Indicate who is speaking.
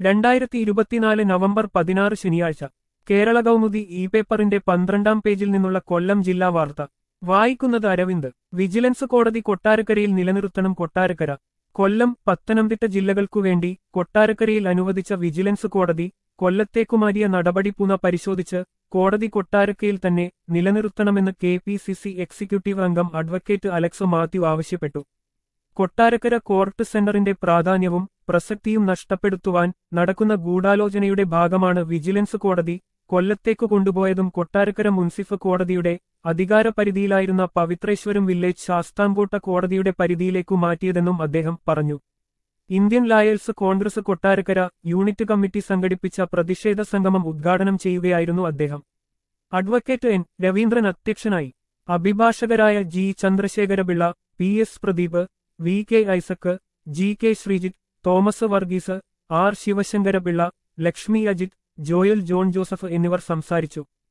Speaker 1: രണ്ടായിരത്തി ഇരുപത്തിനാല് നവംബർ പതിനാറ് ശനിയാഴ്ച കേരള കൗമുദി ഇ പേപ്പറിന്റെ പന്ത്രണ്ടാം പേജിൽ നിന്നുള്ള കൊല്ലം ജില്ലാ വാർത്ത വായിക്കുന്നത് അരവിന്ദ് വിജിലൻസ് കോടതി കൊട്ടാരക്കരയിൽ നിലനിർത്തണം കൊട്ടാരക്കര കൊല്ലം പത്തനംതിട്ട ജില്ലകൾക്കുവേണ്ടി കൊട്ടാരക്കരയിൽ അനുവദിച്ച വിജിലൻസ് കോടതി കൊല്ലത്തേക്കുമാരിയ നടപടി പുന പരിശോധിച്ച് കോടതി കൊട്ടാരക്കയിൽ തന്നെ നിലനിർത്തണമെന്ന് K P C C executive അംഗം അഡ്വക്കേറ്റ് അലക്സ് മാത്യു ആവശ്യപ്പെട്ടു കൊട്ടാരക്കര കോർട്ട് സെന്ററിന്റെ പ്രാധാന്യവും പ്രസക്തിയും നഷ്ടപ്പെടുത്തുവാൻ നടക്കുന്ന ഗൂഢാലോചനയുടെ ഭാഗമാണ് വിജിലൻസ് കോടതി കൊല്ലത്തേക്ക് കൊണ്ടുപോയതും കൊട്ടാരക്കര മുൻസിഫ് കോടതിയുടെ അധികാരപരിധിയിലായിരുന്ന പവിത്രേശ്വരം വില്ലേജ് ശാസ്താംകോട്ട കോടതിയുടെ പരിധിയിലേക്കു മാറ്റിയതെന്നും അദ്ദേഹം പറഞ്ഞു Indian Lawyers Congress Kottarakkara unit committee സംഘടിപ്പിച്ച പ്രതിഷേധ സംഗമം ഉദ്ഘാടനം ചെയ്യുകയായിരുന്നു അദ്ദേഹം അഡ്വക്കേറ്റ് എൻ രവീന്ദ്രൻ അധ്യക്ഷനായി അഭിഭാഷകരായ G Chandrasekharapillai P S Pradeep V K Isaac G K Sreejith Thomas Varghese R Sivasankarapillai Lakshmi Ajith Joel John Joseph എന്നിവർ സംസാരിച്ചു